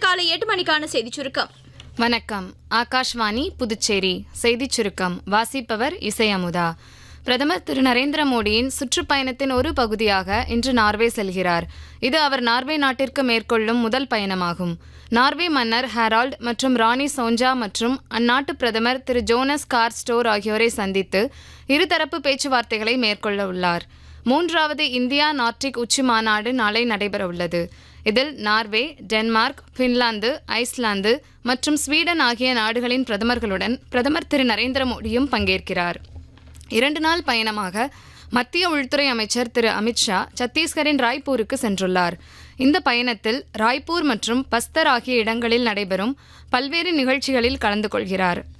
காலை எட்டு மணிக்கான செய்திச் சுருக்கம் வணக்கம் ஆகாஷ்வாணி புதுச்சேரி செய்திச் சுருக்கம் வாசிப்பவர் இசை அமுதா பிரதமர் திரு நரேந்திர மோடியின் சுற்றுப்பயணத்தின் ஒரு பகுதியாக இன்று நார்வே செல்கிறார் இது அவர் நார்வே நாட்டிற்கு மேற்கொள்ளும் முதல் பயணமாகும் நார்வே மன்னர் ஹெரால்ட் மற்றும் ராணி சோஞ்சா மற்றும் அந்நாட்டு பிரதமர் திரு ஜோனஸ் கார் ஸ்டோர் ஆகியோரை சந்தித்து இருதரப்பு பேச்சுவார்த்தைகளை மேற்கொள்ள உள்ளார் மூன்றாவது இந்தியா நார்டிக் உச்சி மாநாடு நாளை நடைபெறவுள்ளது இதில் நார்வே டென்மார்க் பின்லாந்து ஐஸ்லாந்து மற்றும் ஸ்வீடன் ஆகிய நாடுகளின் பிரதமர்களுடன் பிரதமர் திரு நரேந்திர மோடியும் பங்கேற்கிறார் இரண்டு நாள் பயணமாக மத்திய உள்துறை அமைச்சர் திரு அமித்ஷா சத்தீஸ்கரின் ராய்ப்பூருக்கு சென்றுள்ளார் இந்த பயணத்தில் ராய்ப்பூர் மற்றும் பஸ்தர் ஆகிய இடங்களில் நடைபெறும் பல்வேறு நிகழ்ச்சிகளில் கலந்து கொள்கிறார்